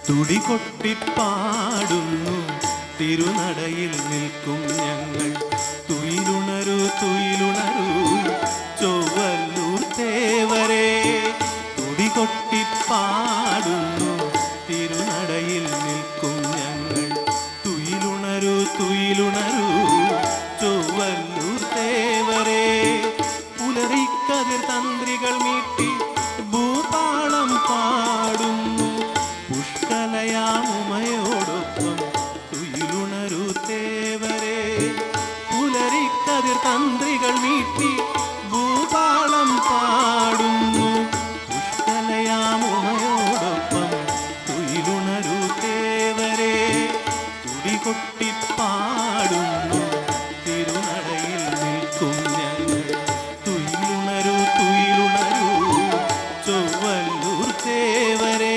തുടികൊട്ടിപ്പാടുന്നു തിരുനടയിൽ നിൽക്കും ഞങ്ങൾ തുയിലുണരൂ തുയിലുണരൂ ചൊവ്വല്ലൂർ തേവരെ തുടികൊട്ടിപ്പാടുന്നു തിരുനടയിൽ നിൽക്കും ഞങ്ങൾ തുയിലുണരൂ തുയിലുണരൂ ചൊവ്വല്ലൂർ തേവരെ പുലറിക്കതിർ തന്ത്രികൾ മീട്ടി ഭൂപാളം പാടുന്നു പുഷ്കലയാമുമയോടൊപ്പം തുയിലുണരൂ തേവരെ പുലരിക്കതിർ തന്ത്രികൾ മീട്ടി ഭൂപാളം പാടുന്നു പുഷ്കലയാമുമയോടൊപ്പം തുയിലുണരൂ തേവരെ തുടികൊട്ടിപ്പാടുന്നു തിരുനടയിൽ നിൽക്കും ഞങ്ങൾ തുയിലുണരൂ തുയിലുണരൂ ചൊവ്വല്ലൂർ തേവരേ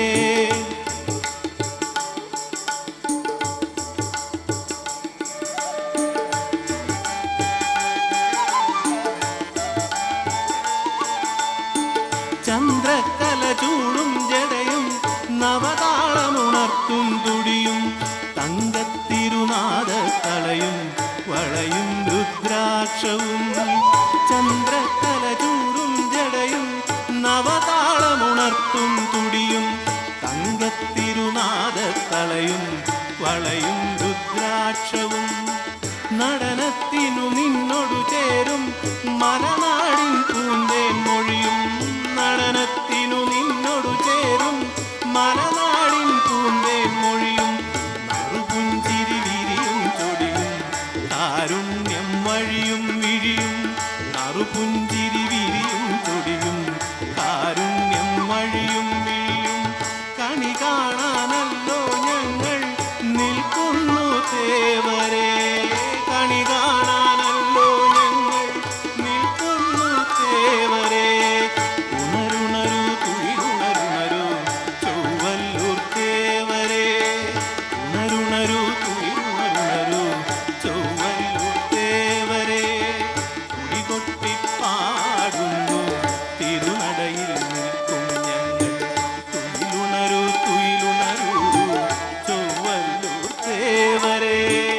ചന്ദ്രക്കല ചൂടും ജടയും നവതാളമുണർത്തും തുടിയും തങ്കത്തിരുനാഥ കളയും വളയും രുദ്രാക്ഷവും ചന്ദ്രക്കല ചൂടും ജടയും നവതാളമുണർത്തും തുടിയും തങ്കത്തിരുനാഥ കളയും വളയും രുദ്രാക്ഷവും നടനത്തിനു നിന്നോടു ചേരും മലനാടിൻ പൂന്തേൻ മൊഴിയും നടനത്തിനു നിന്നോടു ചേരും മലനാടിൻ പൂന്തേൻ മൊഴിയും നറുപുഞ്ചിരി വിരിയും ചൊടിയും കാരുണ്യം വഴിയും വിഴിയും നറുപുഞ്ചിരി വിരിയും ചൊടിയും കാരുണ്യം വഴിയും വിഴിയും കണി കാണാനല്ലോ ഞങ്ങൾ നിൽക്കുന്നു തേവരെ കണി കാണാനല്ലോ ഞങ്ങൾ നിൽക്കുന്നു തേവരെ ഉണരുണരു തുയിലുണരുണരു ചൊവ്വല്ലൂർ തേവരെ ഉണരുണരു തുയിലുണരുണരു ചൊവ്വല്ലൂർ തേവരെ കുടികൊട്ടിപ്പാടുന്നു തിരുനടയിൽ നിൽക്കും ഞങ്ങൾ തുയിലുണരു തുയിലുണരു ചൊവ്വല്ലൂർ തേവരെ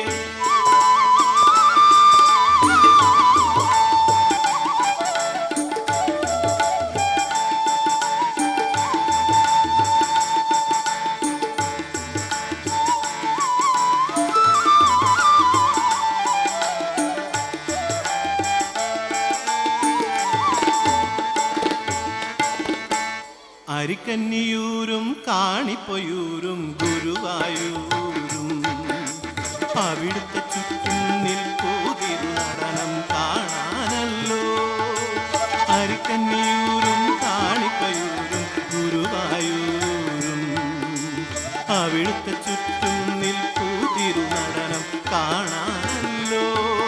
അരിക്കന്നിയൂരും കാണിപ്പൊയൂരും ഗുരുവായൂരും അവിടുത്തെ ചുറ്റും നിൽപ്പൂതിരു നടനം കാണാനല്ലോ അരിക്കന്നിയൂരും കാണിപ്പയൂരും ഗുരുവായൂരും അവിടുത്തെ ചുറ്റും നിൽപ്പൂതിരു നടനം കാണാനല്ലോ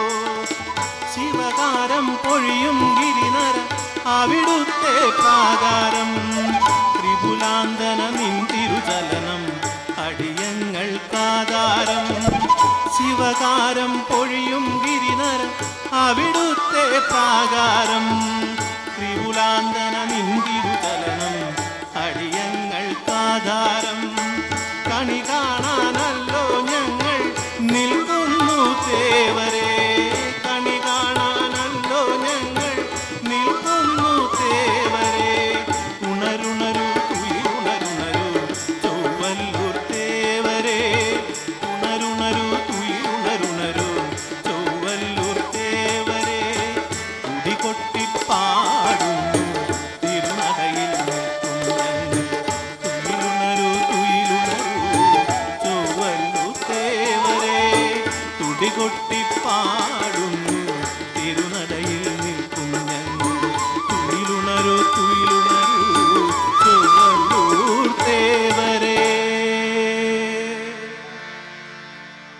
ശിവകാരം പൊഴിയും ഗിരിനര അവിടുത്തെ പ്രാകാരം ത്രിപുലാന്തന നിന്തിരുചലനം അടിയങ്ങൾക്കാധാരം ശിവകാരം പൊഴിയും ഗിരിനര അവിടുത്തെ പ്രാകാരം